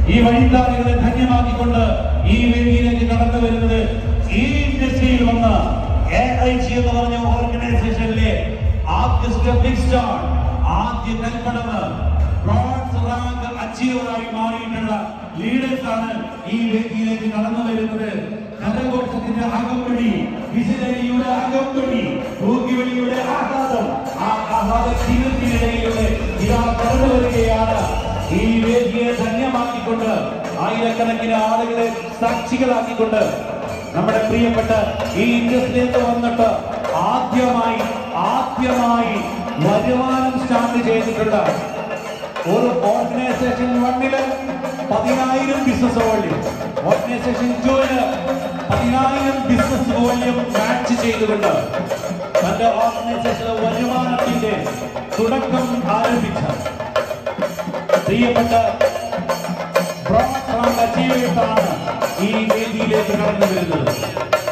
ഈ വഴിത്താറുകളെ ധന്യമാക്കിക്കൊണ്ട് ഈ വേദിയിലേക്ക് കടന്നു വരുന്നത് ഈ ഇൻഡസ്ട്രിയിൽ വന്ന എ ഐ ജി എന്ന് പറഞ്ഞ ഓർഗനൈസേഷനിലെ ആദ്യ സ്റ്റെപ്പിംഗ് സ്റ്റോൺ ആദ്യ കൽപ്പടവ് ബ്രോൺസ് റാങ്ക് അച്ചീവറായി മാറിയിട്ടുള്ള ലീഡേഴ്സ് ആണ് ഈ വേദിയിലേക്ക് കടന്നു വരുന്നത് കരഘോഷത്തിന്റെ അകമ്പടി വിസിലരിയുടെ അകമ്പടി തൂക്കിവെളിയുടെ ആഹ്ലാദം ആ ആഹ്ലാദത്തിനിടയിലൂടെ ഇതാ കടന്നു വരികയാണ് ഈ വേദിയെ ധന്യമാക്കിക്കൊണ്ട് ആയിരക്കണക്കിന് ആളുകളെ സാക്ഷികളാക്കിക്കൊണ്ട് നമ്മുടെ പ്രിയപ്പെട്ട ഈ ഇൻഡസ്ട്രിയിലേക്ക് വന്നിട്ട് ആദ്യമായി ആദ്യമായി വരുമാനം സ്റ്റാർട്ട് ചെയ്തിട്ടുണ്ട് ഒരു ഓർഗനൈസേഷൻ വണ്ണില് പതിനായിരം ബിസിനസ് വോള്യം ഓർഗനൈസേഷൻ ടൂവിന് പതിനായിരം ബിസിനസ് വോള്യം മാച്ച് ചെയ്തുകൊണ്ട് തന്റെ ഓർഗനൈസേഷന്റെ വരുമാനത്തിന്റെ തുടക്കം ആരംഭിച്ച പ്രിയപ്പെട്ട ബ്രോഡ് റാങ്ക് അച്ചീവേഴ്സാണ് ഈ വേദിയിലേക്ക് കടന്നു വരുന്നത്